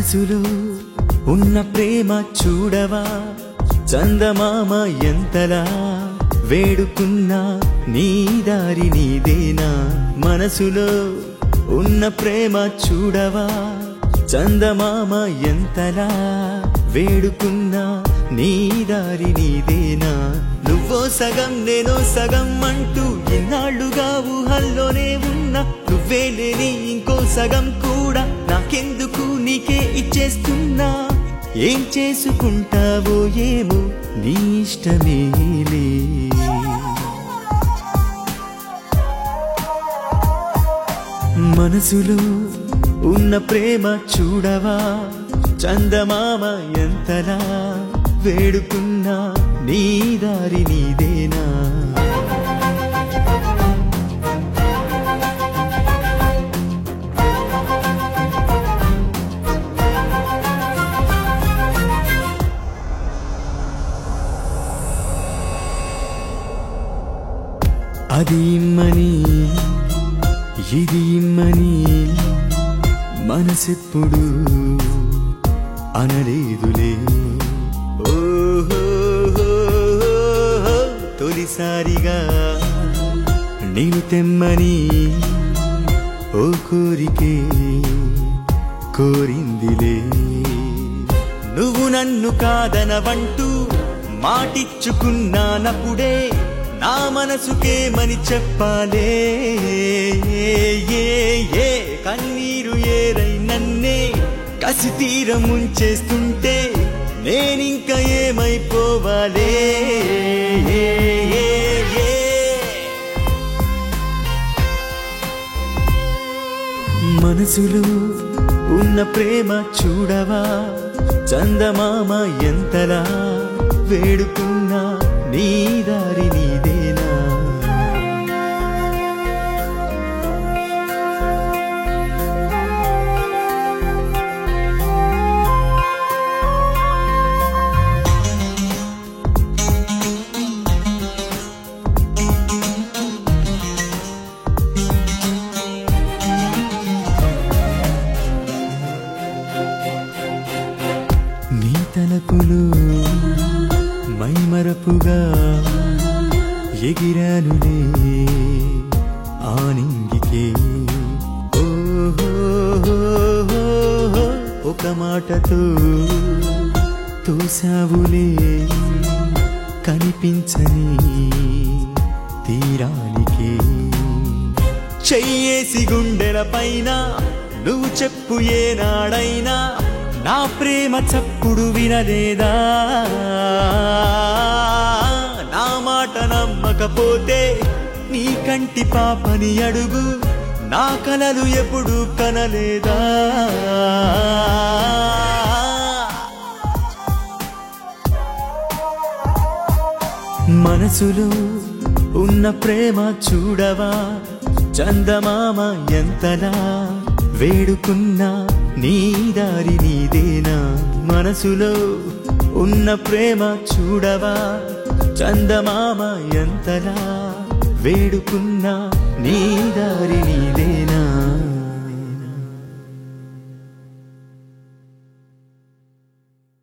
మనసులో ఉన్న ప్రేమ చూడవా చందమామ ఎంతలా వేడుకున్నా నీ దారి నీదేనా మనసులో ఉన్న ప్రేమ చూడవా చందమామ ఎంతలా వేడుకున్నా నీ దారి నీదేనా నువ్వో సగం నేనో సగం అంటూ ఇన్నాళ్ళుగా ఊహల్లోనే ఉన్నా నువ్వే లేని ఇంకో సగం కూడా నాకెందుకు నీకే ఇచ్చేస్తున్నా ఏం చేసుకుంటావో ఏమో నీ ఇష్టమేలే మనసులో ఉన్న ప్రేమ చూడవా చందమామ ఎంతలా వేడుకున్నా నీ దారి నీదేనా అది ఇమ్మని ఇది ఇమ్మని మనసెప్పుడు అనలేదులే ఓహోహోహో, తొలిసారిగా నేను తెమ్మని ఓ కోరికే కోరిందిలే నువ్వు నన్ను కాదనవంటూ మాటిచ్చుకున్నానప్పుడే నా మనసుకేమని చెప్పాలే ఏ ఏ కన్నీరు ఏరై నన్నే కసి తీరం ముంచేస్తుంటే నేనింక ఏమైపోవాలే ఏ, ఏ, ఏ. మనసులో ఉన్న ప్రేమ చూడవా చందమామ ఎంతలా వేడుకున్నా నీ దారి నీదేనా నీ తలపులు మైమరపుగా ఎగిరానులే ఆనింగికే ఓహోహోహో, ఒక మాటతో తోసావులే కనిపించని తీరానికే చెయ్యేసి గుండెల పైన నువ్వు చెప్పు ఏనాడైనా నా ప్రేమ చప్పుడు వినలేదా నా మాట నమ్మకపోతే నీ కంటి పాపని అడుగు నా కలలు ఎప్పుడు కనలేదా మనసులో ఉన్న ప్రేమ చూడవా చందమామ ఎంతలా వేడుకున్నా నీ దారి నీదేనా మనసులో ఉన్న ప్రేమ చూడవా చందమామ ఎంతలా వేడుకున్నా నీ దారి నీదేనా